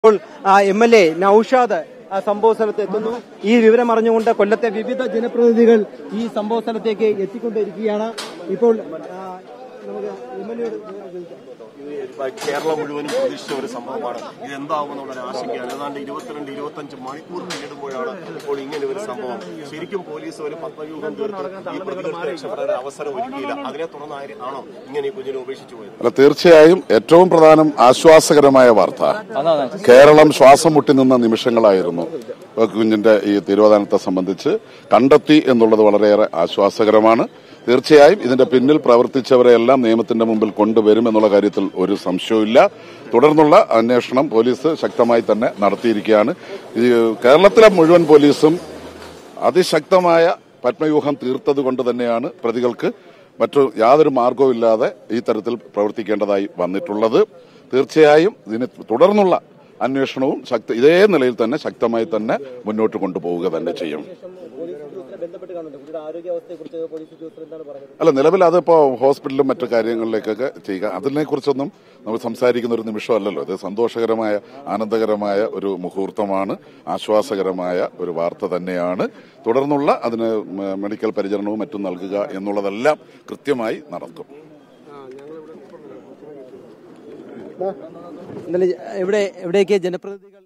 ഇപ്പോൾ M L A Naushad ആ സംഭവ സ്ഥലത്ത് എത്തുന്നു ഈ വിവരം അറിഞ്ഞുകൊണ്ട് കൊല്ലത്തെ വിവിധ ജനപ്രതിനിധികൾ ഈ സംഭവ സ്ഥലത്തേക്ക് എത്തിക്കൊണ്ടിരിക്കുകയാണ് ഇപ്പോൾ ആ, നമുക്ക് എം എൽ എയോട് ചോദിക്കാം. ഇത് കേരളം മുഴുവനും പ്രതീക്ഷിച്ച ഒരു സംഭവമാണ് ഇത് എന്താവുമെന്നുള്ള ഒരു ആശങ്കയാണ് ഏതാണ്ട് ഇരുപത്തിരണ്ട് ഇരുപത്തഞ്ച് മണിക്കൂർ പിന്നിടുമ്പോഴാണ് ഇപ്പോൾ ഇങ്ങനെ ഒരു സംഭവം ശരിക്കും പോലീസ് ഒരു പത്മവ്യൂഹം തീർത്ത് ഈ പ്രതികൾക്ക് രക്ഷപ്പെടാൻ ഒരു അവസരം ഒരുക്കിയില്ല അതിനെ തുടർന്ന് ആണോ ഇങ്ങനെ ഈ കുഞ്ഞിനെ ഉപേക്ഷിച്ചു പോയത് അല്ല തീർച്ചയായും ഏറ്റവും പ്രധാനം ആശ്വാസകരമായ വാർത്ത കേരളം ശ്വാസം മുട്ടി നിന്ന നിമിഷങ്ങളായിരുന്നു കുഞ്ഞിന്റെ ഈ തിരോധാനത്തെ സംബന്ധിച്ച് കണ്ടെത്തി എന്നുള്ളത് വളരെയേറെ ആശ്വാസകരമാണ് തീർച്ചയായും ഇതിന്റെ പിന്നിൽ പ്രവർത്തിച്ചവരെയെല്ലാം നിയമത്തിന്റെ മുമ്പിൽ കൊണ്ടുവരും എന്നുള്ള കാര്യത്തിൽ ഒരു സംശയവുമില്ല തുടർന്നുള്ള അന്വേഷണം പോലീസ് ശക്തമായി തന്നെ നടത്തിയിരിക്കുകയാണ് ഈ കേരളത്തിലെ മുഴുവൻ പോലീസും അതിശക്തമായ പത്മവ്യൂഹം തീർത്തത് കൊണ്ട് തന്നെയാണ് പ്രതികൾക്ക് മറ്റു യാതൊരു മാർഗവും ഇല്ലാതെ ഈ തരത്തിൽ പ്രവർത്തിക്കേണ്ടതായി വന്നിട്ടുള്ളത് തീർച്ചയായും ഇതിന് തുടർന്നുള്ള അന്വേഷണവും ശക്തി ഇതേ നിലയിൽ തന്നെ ശക്തമായി തന്നെ മുന്നോട്ട് കൊണ്ടുപോവുക തന്നെ ചെയ്യും പോലീസ് ഉദ്യോഗസ്ഥരെ ബന്ധപ്പെട്ട് കാണുന്നുണ്ട് കുട്ടിയുടെ ആരോഗ്യാവസ്ഥയെക്കുറിച്ച് പോലീസ് ഉദ്യോഗസ്ഥർ എന്താണ് പറയുന്നത് അല്ല നിലവിൽ അതിപ്പോ ഹോസ്പിറ്റലിലും മറ്റു കാര്യങ്ങളിലേക്കൊക്കെ ചെയ്യുക അതിനെ കുറിച്ചൊന്നും നമ്മൾ സംസാരിക്കുന്ന ഒരു നിമിഷമല്ലല്ലോ ഇത് സന്തോഷകരമായ ആനന്ദകരമായ ഒരു മുഹൂർത്തമാണ് ആശ്വാസകരമായ ഒരു വാർത്ത തന്നെയാണ് തുടർന്നുള്ള അതിന് മ- മെഡിക്കൽ പരിചരണവും മറ്റും നൽകുക എന്നുള്ളതെല്ലാം കൃത്യമായി നടക്കും ഇന്നലെ എവിടെ എവിടേക്ക് ജനപ്രതിനിധികൾ